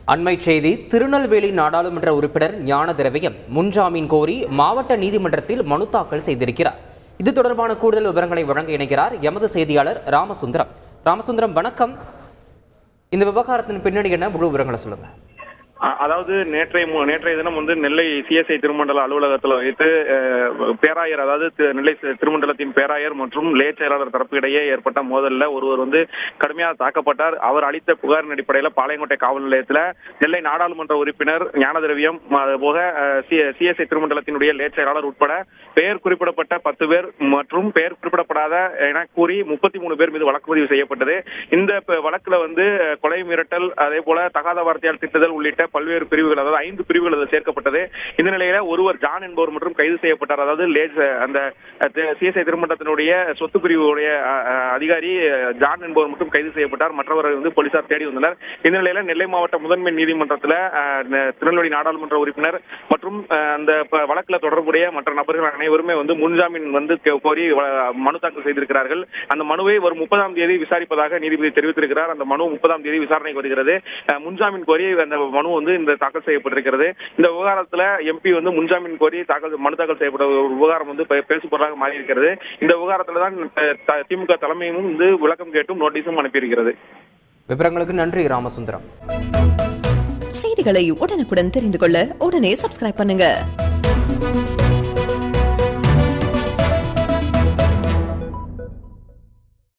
அண்மை செய்தி திருநெல்வேலி நாடாளுமன்ற உறுப்பினர் ஞான திரவியம் முன்ஜாமீன் கோரி மாவட்ட நீதிமன்றத்தில் மனு தாக்கல் செய்திருக்கிறார் இது தொடர்பான கூடுதல் விவரங்களை வழங்க இணைகிறார் எமது செய்தியாளர் ராமசுந்தரம் ராமசுந்தரம் வணக்கம் இந்த விவகாரத்தின் பின்னணி என்ன முழு விவரங்களை சொல்லுங்க அ- அதாவது நேற்றைய மு- நேற்றைய தினம் வந்து நெல்லை சிஎஸ்ஐ திருமண்டல அலுவலகத்தில் வைத்து அஹ், பேராயர் அதாவது தி- நெல்லை சி- திருமண்டலத்தின் பேராயர் மற்றும் லே செயலாளர் தரப்பு இடையே ஏற்பட்ட மோதல்ல ஒருவர் வந்து கடுமையாக தாக்கப்பட்டார் அவர் அளித்த புகாரின் அடிப்படையில் பாளையங்கோட்டை காவல் நிலையத்தில் நெல்லை நாடாளுமன்ற உறுப்பினர் ஞான திரவியம் அதுபோக சிஎஸ்ஐ திருமண்டலத்தினுடைய லே செயலாளர் உட்பட பெயர் குறிப்பிடப்பட்ட பத்து பேர் மற்றும் பெயர் குறிப்பிடப்படாத என கூறி முப்பத்தி மூணு பேர் மீது வழக்கு பதிவு செய்யப்பட்டது இந்த ப- வழக்குல வந்து அஹ், கொலை மிரட்டல் அதே போல தகாத வார்த்தையால் திட்டுதல் உள்ளிட்ட பல்வேறு பிரிவுகள் அதாவது ஐந்து பிரிவுகள் அதில் சேர்க்கப்பட்டது இந்த நிலையில ஒருவர் ஜான் என்பவர் மற்றும் கைது செய்யப்பட்டார் அதாவது லேஸ் அந்த சிஎஸ்ஐ திருமண்டத்தினுடைய சொத்து பிரிவுடைய அஹ், அஹ், அதிகாரி அஹ், ஜான் என்பவர் மட்டும் கைது செய்யப்பட்டார் மற்றவரை வந்து போலீசார் தேடி வந்தனர் இந்த நிலையில நெல்லை மாவட்ட முதன்மை நீதிமன்றத்தில் திருநெல்வேலி நாடாளுமன்ற உறுப்பினர் மற்றும் அஹ், அந்த ப- வழக்குல தொடர்புடைய மற்ற நபர்கள் அனைவருமே வந்து முன்ஜாமீன் வந்து கே- கோரி வ- மனு தாக்கல் செய்திருக்கிறார்கள் அந்த மனுவை வரும் முப்பதாம் தேதி விசாரிப்பதாக நீதிபதி தெரிவித்திருக்கிறார் அந்த மனு முப்பதாம் தேதி விசாரணைக்கு வருகிறது அஹ், முன்ஜாமீன் கோரி அந்த மனு வந்து இந்த தாக்கல் செய்யப்பட்டிருக்கிறது இந்த விவகாரத்துல எம்பி வந்து முன்ஜாமீன் கோரி தாக்கல் மனு தாக்கல் செய்யப்பட்ட ஒரு விவகாரம் வந்து பே- பேசு பொருளாக மாறி இருக்கிறது இந்த விவகாரத்துல தான் அஹ், த- திமுக தலைமையும் வந்து விளக்கம் கேட்டும் நோட்டீஸும் அனுப்பியிருக்கிறது விவரங்களுக்கு நன்றி ராமசுந்தரம் செய்திகளை உடனுக்குடன் தெரிந்து கொள்ள உடனே சப்ஸ்கிரைப் பண்ணுங்க